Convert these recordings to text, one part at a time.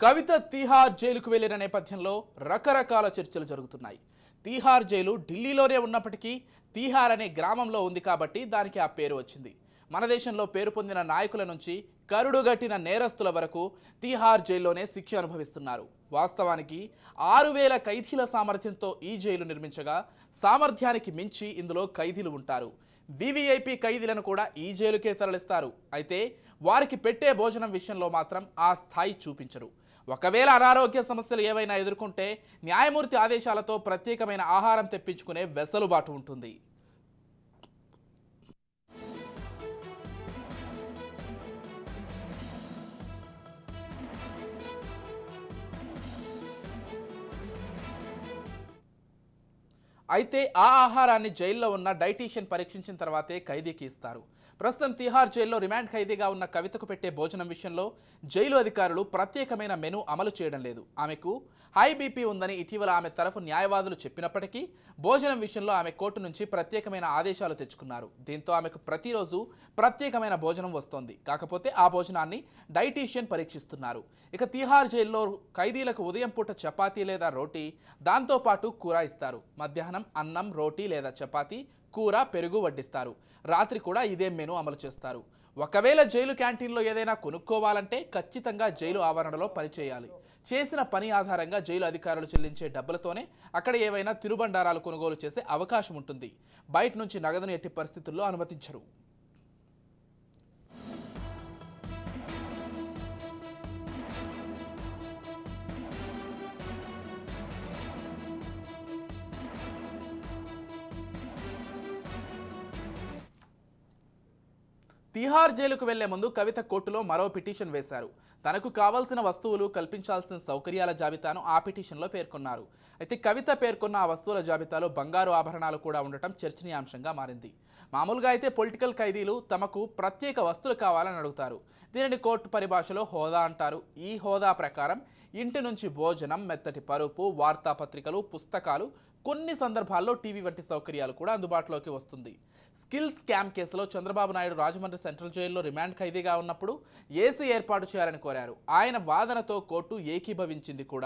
కవిత తీహార్ జైలుకు వెళ్లిన నేపథ్యంలో రకరకాల చర్చలు జరుగుతున్నాయి తీహార్ జైలు ఢిల్లీలోనే ఉన్నప్పటికీ తీహార్ అనే గ్రామంలో ఉంది కాబట్టి దానికి ఆ పేరు వచ్చింది మన దేశంలో పేరు పొందిన నాయకుల నుంచి కరుడుగట్టిన నేరస్తుల వరకు తీహార్ జైల్లోనే శిక్ష అనుభవిస్తున్నారు వాస్తవానికి ఆరు వేల ఖైదీల సామర్థ్యంతో ఈ జైలు నిర్మించగా సామర్థ్యానికి మించి ఇందులో ఖైదీలు ఉంటారు వివిఐపి ఖైదీలను కూడా ఈ జైలుకే తరలిస్తారు అయితే వారికి పెట్టే భోజనం విషయంలో మాత్రం ఆ స్థాయి చూపించరు ఒకవేళ అనారోగ్య సమస్యలు ఏవైనా ఎదుర్కొంటే న్యాయమూర్తి ఆదేశాలతో ప్రత్యేకమైన ఆహారం తెప్పించుకునే వెసలుబాటు ఉంటుంది అయితే ఆ ఆహారాన్ని జైల్లో ఉన్న డైటీషియన్ పరీక్షించిన తర్వాతే ఖైదీకి ఇస్తారు ప్రస్తుతం తిహార్ జైల్లో రిమాండ్ ఖైదీగా ఉన్న కవితకు పెట్టే భోజనం విషయంలో జైలు అధికారులు ప్రత్యేకమైన మెను అమలు చేయడం లేదు ఆమెకు హై బీపీ ఉందని ఇటీవల ఆమె తరఫు న్యాయవాదులు చెప్పినప్పటికీ భోజనం విషయంలో ఆమె కోర్టు నుంచి ప్రత్యేకమైన ఆదేశాలు తెచ్చుకున్నారు దీంతో ఆమెకు ప్రతిరోజు ప్రత్యేకమైన భోజనం వస్తోంది కాకపోతే ఆ భోజనాన్ని డైటీషియన్ పరీక్షిస్తున్నారు ఇక తిహార్ జైల్లో ఖైదీలకు ఉదయం పూట చపాతీ లేదా రోటీ దాంతోపాటు కూర ఇస్తారు మధ్యాహ్నం అన్నం రోటీ లేదా చపాతీ కూర పెరుగు వడ్డిస్తారు రాత్రి కూడా ఇదే మెను అమలు చేస్తారు ఒకవేళ జైలు క్యాంటీన్లో ఏదైనా కొనుక్కోవాలంటే ఖచ్చితంగా జైలు ఆవరణలో పనిచేయాలి చేసిన పని ఆధారంగా జైలు అధికారులు చెల్లించే డబ్బులతోనే అక్కడ ఏవైనా తిరుబండారాలు కొనుగోలు చేసే అవకాశం ఉంటుంది బయట నుంచి నగదును ఎట్టి పరిస్థితుల్లో అనుమతించరు తిహార్ జైలుకు వెళ్లే ముందు కవిత కోర్టులో మరో పిటిషన్ వేశారు తనకు కావాల్సిన వస్తువులు కల్పించాల్సిన సౌకర్యాల జాబితాను ఆ పిటిషన్లో పేర్కొన్నారు అయితే కవిత పేర్కొన్న ఆ వస్తువుల జాబితాలో బంగారు ఆభరణాలు కూడా ఉండటం చర్చనీయాంశంగా మారింది మామూలుగా అయితే పొలిటికల్ ఖైదీలు తమకు ప్రత్యేక వస్తువులు కావాలని అడుగుతారు దీనిని కోర్టు పరిభాషలో హోదా అంటారు ఈ హోదా ప్రకారం ఇంటి నుంచి భోజనం మెత్తటి పరుపు వార్తాపత్రికలు పుస్తకాలు కొన్ని సందర్భాల్లో టీవీ వంటి సౌకర్యాలు కూడా అందుబాటులోకి వస్తుంది స్కిల్ స్కామ్ కేసులో చంద్రబాబు నాయుడు రాజమండ్రి సెంట్రల్ జైల్లో రిమాండ్ ఖైదీగా ఉన్నప్పుడు ఏసీ ఏర్పాటు చేయాలని కోరారు ఆయన వాదనతో కోర్టు ఏకీభవించింది కూడా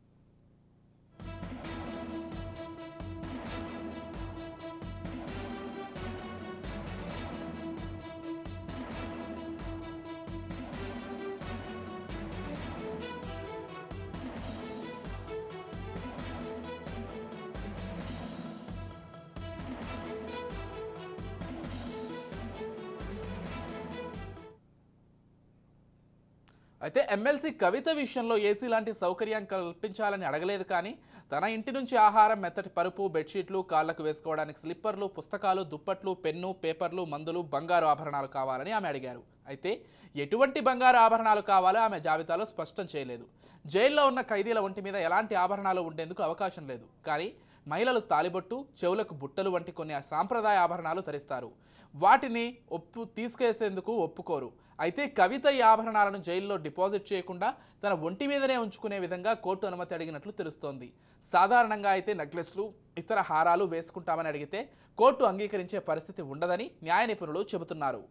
అయితే ఎమ్మెల్సీ కవిత విషయంలో ఏసీ లాంటి సౌకర్యం కల్పించాలని అడగలేదు కానీ తన ఇంటి నుంచి ఆహారం మెత్తటి పరుపు బెడ్షీట్లు కాళ్లకు వేసుకోవడానికి స్లిప్పర్లు పుస్తకాలు దుప్పట్లు పెన్ను పేపర్లు మందులు బంగారు ఆభరణాలు కావాలని ఆమె అడిగారు అయితే ఎటువంటి బంగారు ఆభరణాలు కావాలో ఆమె జాబితాలో స్పష్టం చేయలేదు జైల్లో ఉన్న ఖైదీల ఒంటి మీద ఎలాంటి ఆభరణాలు ఉండేందుకు అవకాశం లేదు కానీ మహిళలు తాలిబొట్టు చెవులకు బుట్టలు వంటి కొన్ని సాంప్రదాయ ఆభరణాలు ధరిస్తారు వాటిని ఒప్పు తీసుకేసేందుకు ఒప్పుకోరు అయితే కవిత ఈ ఆభరణాలను జైల్లో డిపాజిట్ చేయకుండా తన ఒంటి మీదనే ఉంచుకునే విధంగా కోర్టు అనుమతి అడిగినట్లు తెలుస్తోంది సాధారణంగా అయితే నెక్లెస్లు ఇతర హారాలు వేసుకుంటామని అడిగితే కోర్టు అంగీకరించే పరిస్థితి ఉండదని న్యాయ నిపుణులు చెబుతున్నారు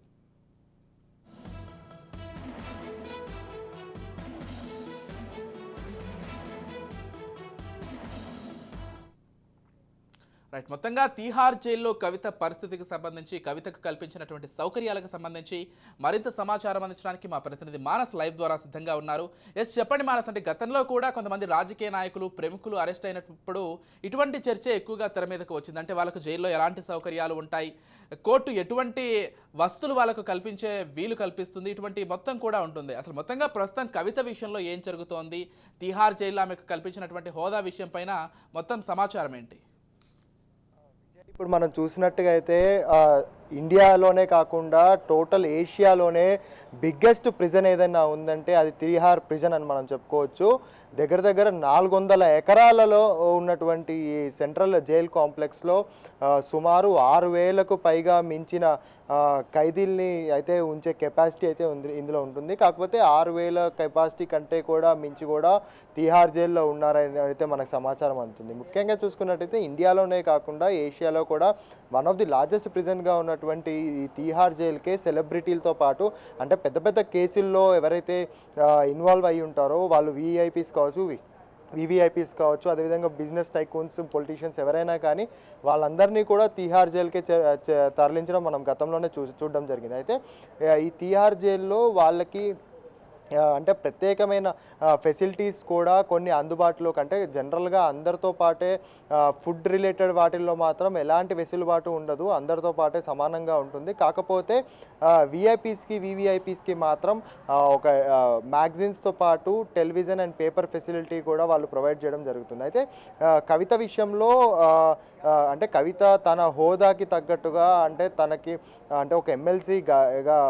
రైట్ మొత్తంగా తీహార్ జైల్లో కవిత పరిస్థితికి సంబంధించి కవితకు కల్పించినటువంటి సౌకర్యాలకు సంబంధించి మరింత సమాచారం అందించడానికి మా ప్రతినిధి మానస్ లైవ్ ద్వారా సిద్ధంగా ఉన్నారు ఎస్ చెప్పండి మానస్ అంటే గతంలో కూడా కొంతమంది రాజకీయ నాయకులు ప్రముఖులు అరెస్ట్ అయినప్పుడు ఇటువంటి చర్చ ఎక్కువగా తెర మీదకు వచ్చింది అంటే వాళ్ళకు జైల్లో ఎలాంటి సౌకర్యాలు ఉంటాయి కోర్టు ఎటువంటి వస్తువులు వాళ్ళకు కల్పించే వీలు కల్పిస్తుంది ఇటువంటి మొత్తం కూడా ఉంటుంది అసలు మొత్తంగా ప్రస్తుతం కవిత విషయంలో ఏం జరుగుతోంది తీహార్ జైల్లో ఆమెకు కల్పించినటువంటి హోదా విషయం పైన మొత్తం సమాచారం ఏంటి ఇప్పుడు మనం చూసినట్టుగా అయితే ఆ, ఇండియాలోనే కాకుండా టోటల్ ఏషియాలోనే బిగ్గెస్ట్ ప్రిజన్ ఏదైనా ఉందంటే అది తిహార్ ప్రిజన్ అని మనం చెప్పుకోవచ్చు దగ్గర దగ్గర నాలుగు వందల ఎకరాలలో ఉన్నటువంటి ఈ సెంట్రల్ జైల్ కాంప్లెక్స్లో ఆ, సుమారు ఆరు వేలకు పైగా మించిన ఆ, ఖైదీల్ని అయితే ఉంచే కెపాసిటీ అయితే ఉంది ఇందులో ఉంటుంది కాకపోతే ఆరు వేల కెపాసిటీ కంటే కూడా మించి కూడా తిహార్ జైల్లో ఉన్నారని అయితే మనకు సమాచారం అందుతుంది ముఖ్యంగా చూసుకున్నట్టయితే ఇండియాలోనే కాకుండా ఏషియాలో కూడా వన్ ఆఫ్ ది లార్జెస్ట్ ప్రిజన్గా ఉన్నటువంటి ఉన్నటువంటి ఈ తీహార్ జైలుకే సెలబ్రిటీలతో పాటు అంటే పెద్ద పెద్ద కేసుల్లో ఎవరైతే ఇన్వాల్వ్ అయి ఉంటారో వాళ్ళు విఐపీస్ కావచ్చు వి- వివిఐపీస్ కావచ్చు అదేవిధంగా బిజినెస్ టైకూన్స్ పొలిటీషియన్స్ ఎవరైనా కానీ వాళ్ళందరినీ కూడా తీహార్ జైలుకే చే- చే- తరలించడం మనం గతంలోనే చూ చూడడం జరిగింది అయితే ఆ, ఈ తీహార్ జైల్లో వాళ్ళకి ఆ, అంటే ప్రత్యేకమైన ఫెసిలిటీస్ కూడా కొన్ని అందుబాటులోకి అంటే జనరల్గా అందరితో పాటే ఫుడ్ రిలేటెడ్ వాటిల్లో మాత్రం ఎలాంటి వెసులుబాటు ఉండదు అందరితో పాటే సమానంగా ఉంటుంది కాకపోతే విఐపీస్కి వివిఐపీస్కి మాత్రం ఆ, ఒక మ్యాగజైన్స్తో పాటు టెలివిజన్ అండ్ పేపర్ ఫెసిలిటీ కూడా వాళ్ళు ప్రొవైడ్ చేయడం జరుగుతుంది అయితే ఆ, కవిత విషయంలో ఆ, ఆ, అంటే కవిత తన హోదాకి తగ్గట్టుగా అంటే తనకి అంటే ఒక ఎమ్మెల్సీగా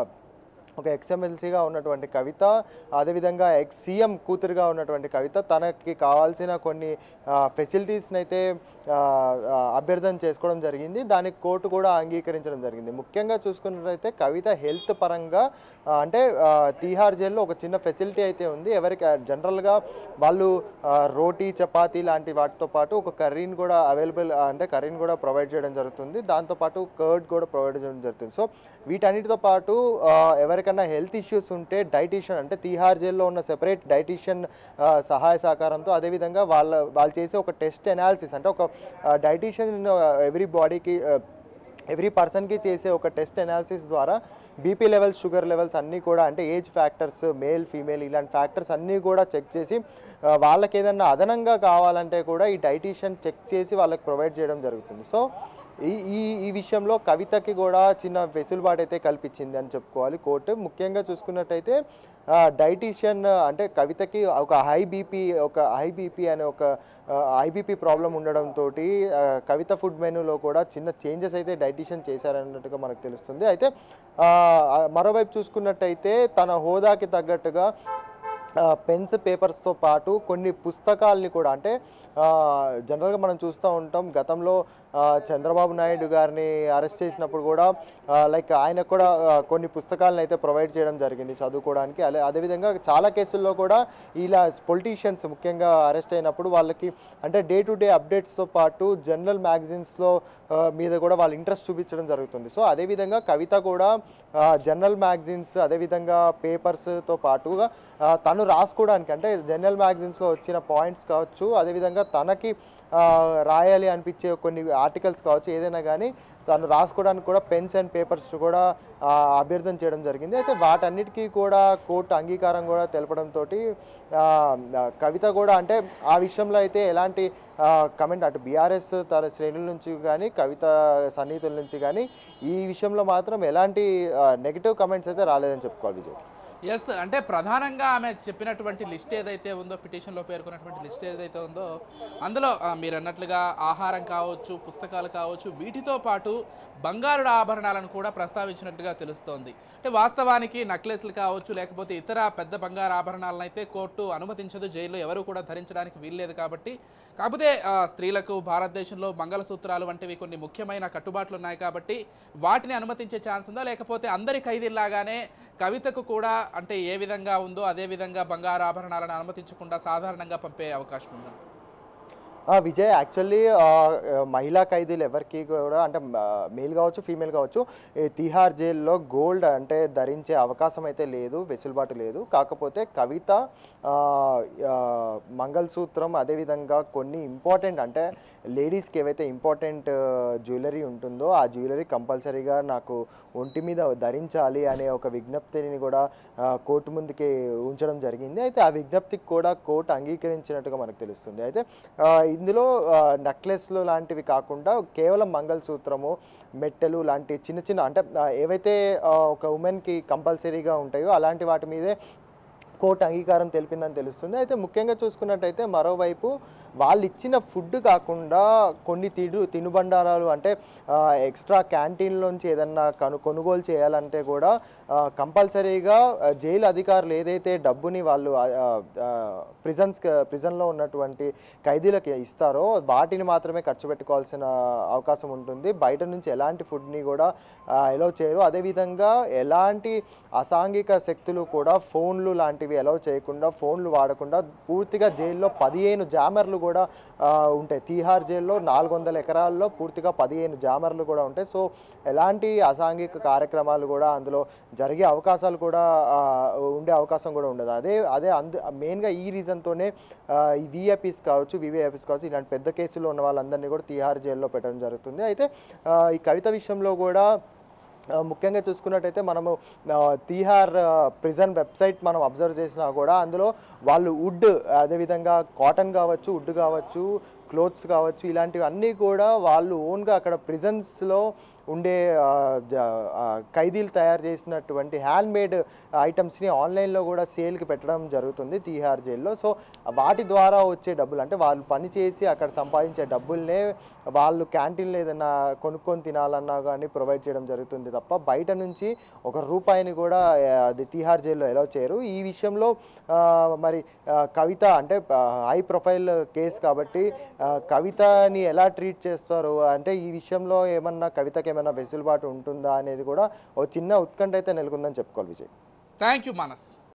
ఒక ఎక్స్ఎమ్మెల్సీగా ఉన్నటువంటి కవిత అదేవిధంగా ఎక్స్ సీఎం కూతురుగా ఉన్నటువంటి కవిత తనకి కావాల్సిన కొన్ని ఫెసిలిటీస్ని అయితే ఆ, ఆ, అభ్యర్థన చేసుకోవడం జరిగింది దానికి కోర్టు కూడా అంగీకరించడం జరిగింది ముఖ్యంగా చూసుకున్నట్లయితే కవిత హెల్త్ పరంగా ఆ, అంటే ఆ, తీహార్ జైల్లో ఒక చిన్న ఫెసిలిటీ అయితే ఉంది ఎవరికి జనరల్గా వాళ్ళు ఆ, రోటీ చపాతీ లాంటి వాటితో పాటు ఒక కర్రీని కూడా అవైలబుల్ అంటే కర్రీని కూడా ప్రొవైడ్ చేయడం జరుగుతుంది దాంతోపాటు కర్డ్ కూడా ప్రొవైడ్ చేయడం జరుగుతుంది సో వీటన్నిటితో పాటు ఆ, ఎవరికైనా హెల్త్ ఇష్యూస్ ఉంటే డైటీషియన్ అంటే తీహార్ జైల్లో ఉన్న సెపరేట్ డైటీషియన్ సహాయ సహకారంతో అదేవిధంగా వాళ్ళ వాళ్ళు చేసే ఒక టెస్ట్ అనాలిసిస్ అంటే ఒక డైటీషియన్ ఎవ్రీ బాడీకి ఎవ్రీ పర్సన్కి చేసే ఒక టెస్ట్ అనాలిసిస్ ద్వారా బీపీ లెవెల్స్ షుగర్ లెవెల్స్ అన్నీ కూడా అంటే ఏజ్ ఫ్యాక్టర్స్ మేల్ ఫీమేల్ ఇలాంటి ఫ్యాక్టర్స్ అన్నీ కూడా చెక్ చేసి ఆ, వాళ్ళకి ఏదన్నా అదనంగా కావాలంటే కూడా ఈ డైటీషియన్ చెక్ చేసి వాళ్ళకి ప్రొవైడ్ చేయడం జరుగుతుంది సో ఈ ఈ ఈ విషయంలో కవితకి కూడా చిన్న వెసులుబాటు అయితే కల్పించింది అని చెప్పుకోవాలి కోర్టు ముఖ్యంగా చూసుకున్నట్టయితే డైటీషియన్ అంటే కవితకి ఒక హై బీపీ ఒక హై బీపీ అనే ఒక హై బీపీ ప్రాబ్లం ఉండడంతో కవిత ఫుడ్ మెనూలో కూడా చిన్న చేంజెస్ అయితే డైటీషియన్ చేశారన్నట్టుగా మనకు తెలుస్తుంది అయితే ఆ, ఆ, మరోవైపు చూసుకున్నట్టయితే తన హోదాకి తగ్గట్టుగా పెన్స్ పేపర్స్తో పాటు కొన్ని పుస్తకాల్ని కూడా అంటే జనరల్గా మనం చూస్తూ ఉంటాం గతంలో ఆ, చంద్రబాబు నాయుడు గారిని అరెస్ట్ చేసినప్పుడు కూడా లైక్ ఆయనకు కూడా ఆ, కొన్ని పుస్తకాలను అయితే ప్రొవైడ్ చేయడం జరిగింది చదువుకోవడానికి అదే అదేవిధంగా చాలా కేసుల్లో కూడా ఇలా పొలిటీషియన్స్ ముఖ్యంగా అరెస్ట్ అయినప్పుడు వాళ్ళకి అంటే డే టు డే అప్డేట్స్తో పాటు జనరల్ మ్యాగజైన్స్లో మీద కూడా వాళ్ళు ఇంట్రెస్ట్ చూపించడం జరుగుతుంది సో అదేవిధంగా కవిత కూడా జనరల్ మ్యాగజైన్స్ అదేవిధంగా పేపర్స్తో పాటుగా ఆ, తను రాసుకోవడానికి అంటే జనరల్ మ్యాగజైన్స్లో వచ్చిన పాయింట్స్ కావచ్చు అదేవిధంగా తనకి ఆ, రాయాలి అనిపించే కొన్ని ఆర్టికల్స్ కావచ్చు ఏదైనా కానీ తను రాసుకోవడానికి కూడా పెన్స్ అండ్ పేపర్స్ కూడా ఆ, అభ్యర్థన చేయడం జరిగింది అయితే వాటన్నిటికీ కూడా కోర్టు అంగీకారం కూడా తెలపడంతో కవిత కూడా అంటే ఆ విషయంలో అయితే ఎలాంటి కమెంట్ అటు బీఆర్ఎస్ తన శ్రేణుల నుంచి కానీ కవిత సన్నిహితుల నుంచి కానీ ఈ విషయంలో మాత్రం ఎలాంటి నెగిటివ్ కమెంట్స్ అయితే రాలేదని చెప్పుకోవాలి విజయ్ ఎస్ అంటే ప్రధానంగా ఆమె చెప్పినటువంటి లిస్ట్ ఏదైతే ఉందో పిటిషన్లో పేర్కొన్నటువంటి లిస్ట్ ఏదైతే ఉందో అందులో ఆ, మీరు అన్నట్లుగా ఆహారం కావచ్చు పుస్తకాలు కావచ్చు వీటితో పాటు బంగారు ఆభరణాలను కూడా ప్రస్తావించినట్టుగా తెలుస్తోంది అంటే వాస్తవానికి నక్లెస్లు కావచ్చు లేకపోతే ఇతర పెద్ద బంగారు ఆభరణాలను అయితే కోర్టు అనుమతించదు జైల్లో ఎవరు కూడా ధరించడానికి వీల్లేదు కాబట్టి కాకపోతే ఆ, స్త్రీలకు భారతదేశంలో మంగళసూత్రాలు వంటివి కొన్ని ముఖ్యమైన కట్టుబాట్లు ఉన్నాయి కాబట్టి వాటిని అనుమతించే ఛాన్స్ ఉందా లేకపోతే అందరి ఖైదీల్లాగానే కవితకు కూడా అంటే ఏ విధంగా ఉందో అదే విధంగా బంగారు ఆభరణాలను అనుమతించకుండా సాధారణంగా పంపే అవకాశం ఉందా ఆ, విజయ్ యాక్చువల్లీ మహిళా ఖైదీలు ఎవరికి కూడా అంటే మేల్ కావచ్చు ఫీమేల్ కావచ్చు ఈ తిహార్ జైల్లో గోల్డ్ అంటే ధరించే అవకాశం అయితే లేదు వెసులుబాటు లేదు కాకపోతే కవిత ఆ, ఆ, మంగళసూత్రం అదేవిధంగా కొన్ని ఇంపార్టెంట్ అంటే లేడీస్కి ఏవైతే ఇంపార్టెంట్ జ్యువెలరీ ఉంటుందో ఆ జ్యువెలరీ కంపల్సరీగా నాకు ఒంటి మీద ధరించాలి అనే ఒక విజ్ఞప్తిని కూడా ఆ, కోర్టు ముందుకి ఉంచడం జరిగింది అయితే ఆ విజ్ఞప్తికి కూడా కోర్టు అంగీకరించినట్టుగా మనకు తెలుస్తుంది అయితే ఆ, ఇందులో నెక్లెస్లు లాంటివి కాకుండా కేవలం మంగళసూత్రము మెట్టెలు లాంటి చిన్న చిన్న అంటే ఆ, ఏవైతే ఆ, ఒక ఉమెన్కి కంపల్సరీగా ఉంటాయో అలాంటి వాటి మీదే కోర్టు అంగీకారం తెలిపిందని తెలుస్తుంది అయితే ముఖ్యంగా చూసుకున్నట్టయితే మరోవైపు వాళ్ళు ఇచ్చిన ఫుడ్ కాకుండా కొన్ని తిడు తినుబండారాలు అంటే ఎక్స్ట్రా క్యాంటీన్లోంచి ఏదన్నా కను కొనుగోలు చేయాలంటే కూడా కంపల్సరీగా జైలు అధికారులు ఏదైతే డబ్బుని వాళ్ళు ప్రిజన్స్ ప్రిజన్లో ఉన్నటువంటి ఖైదీలకు ఇస్తారో వాటిని మాత్రమే ఖర్చు పెట్టుకోవాల్సిన అవకాశం ఉంటుంది బయట నుంచి ఎలాంటి ఫుడ్ని కూడా ఎలౌ చేయరు అదేవిధంగా ఎలాంటి అసాంఘిక శక్తులు కూడా ఫోన్లు లాంటివి ఎలౌ చేయకుండా ఫోన్లు వాడకుండా పూర్తిగా జైల్లో పదిహేను జామర్లు కూడా ఆ, ఉంటాయి తీహార్ జైల్లో నాలుగు వందల ఎకరాల్లో పూర్తిగా పదిహేను జామర్లు కూడా ఉంటాయి సో ఎలాంటి అసాంఘిక కార్యక్రమాలు కూడా అందులో జరిగే అవకాశాలు కూడా ఆ, ఉండే అవకాశం కూడా ఉండదు అదే అదే అందు మెయిన్గా ఈ రీజన్తోనే ఈ విఐపీస్ కావచ్చు వివిఐపీస్ కావచ్చు ఇలాంటి పెద్ద కేసులో ఉన్న వాళ్ళందరినీ కూడా తీహార్ జైల్లో పెట్టడం జరుగుతుంది అయితే ఆ, ఈ కవిత విషయంలో కూడా ఆ, ముఖ్యంగా చూసుకున్నట్టయితే మనము ఆ, తీహార్ ప్రిజన్ వెబ్సైట్ మనం అబ్జర్వ్ చేసినా కూడా అందులో వాళ్ళు వుడ్ అదేవిధంగా కాటన్ కావచ్చు వుడ్ కావచ్చు క్లోత్స్ కావచ్చు ఇలాంటివి అన్నీ కూడా వాళ్ళు ఓన్గా అక్కడ ప్రిజన్స్లో ఉండే ఆ, జ- ఆ, ఖైదీలు తయారు చేసినటువంటి హ్యాండ్మేడ్ ఐటమ్స్ని ఆన్లైన్లో కూడా సేల్కి పెట్టడం జరుగుతుంది తీహార్ జైల్లో సో వాటి ద్వారా వచ్చే డబ్బులు అంటే వాళ్ళు పని చేసి అక్కడ సంపాదించే డబ్బుల్నే వాళ్ళు క్యాంటీన్లో ఏదైనా కొనుక్కొని తినాలన్నా కానీ ప్రొవైడ్ చేయడం జరుగుతుంది తప్ప బయట నుంచి ఒక రూపాయిని కూడా ఆ, అది తీహార్ జైల్లో ఎలా చేయరు ఈ విషయంలో ఆ, మరి ఆ, కవిత అంటే హై ప్రొఫైల్ కేసు కాబట్టి ఆ, కవితని ఎలా ట్రీట్ చేస్తారు అంటే ఈ విషయంలో ఏమన్నా కవితకి ఏమైనా వెసులుబాటు ఉంటుందా అనేది కూడా ఓ చిన్న ఉత్కంఠ అయితే నెలకొందని చెప్పుకోవాలి విజయ్ థ్యాంక్ యూ మానస్